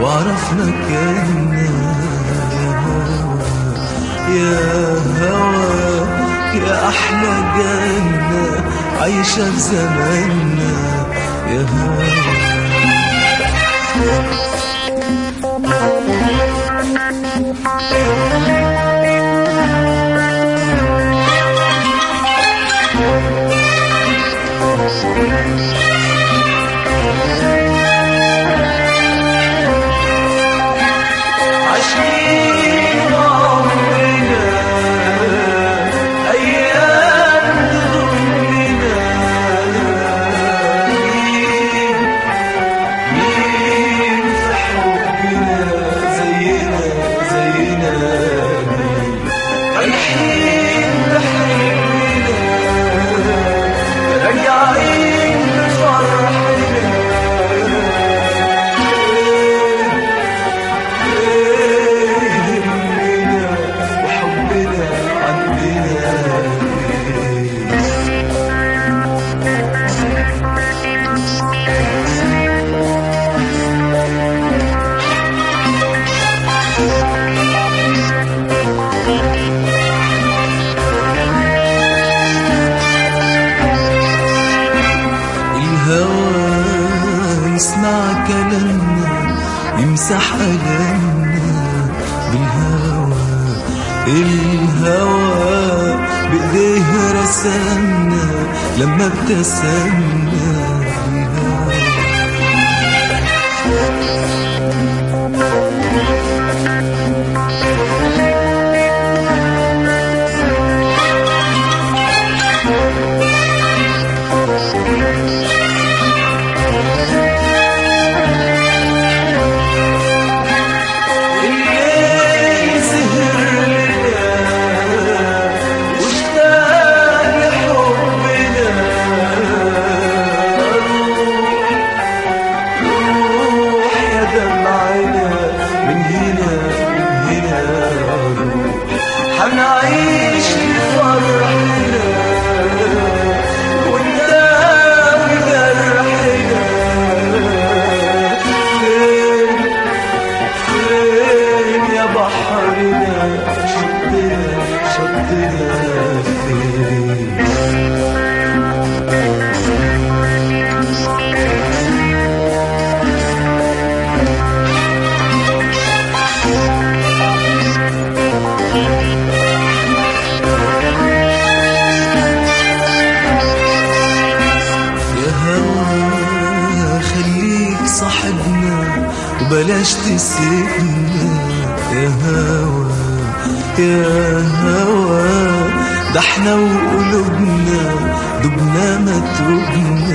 وعرفنا كنا يا هوا يا أحلى جنة عايشة في زماننا يا هوا عشقين عمرنا أيام ضمنا مين مين في حبنا زينا زينا مين رايحين بحبنا راجعين بفرحنا همنا وحبنا عندنا الهوى يسمع كلامنا يمسح ألمنا بالهوى الهوى بإيديه رسمنا لما ابتسمنا بالهوى الليل سهر لنا واشتاق لحبنا روح يا دمعنا من هنا من هنا روح حنعيش لفرحنا وانت بجرحنا فين فين يا بحرنا شطنا شطنا فين يا هوا خليك صاحبنا وبلاش تسيبنا يا هوا يا هوا ده احنا وقلوبنا دبنا ما تبنا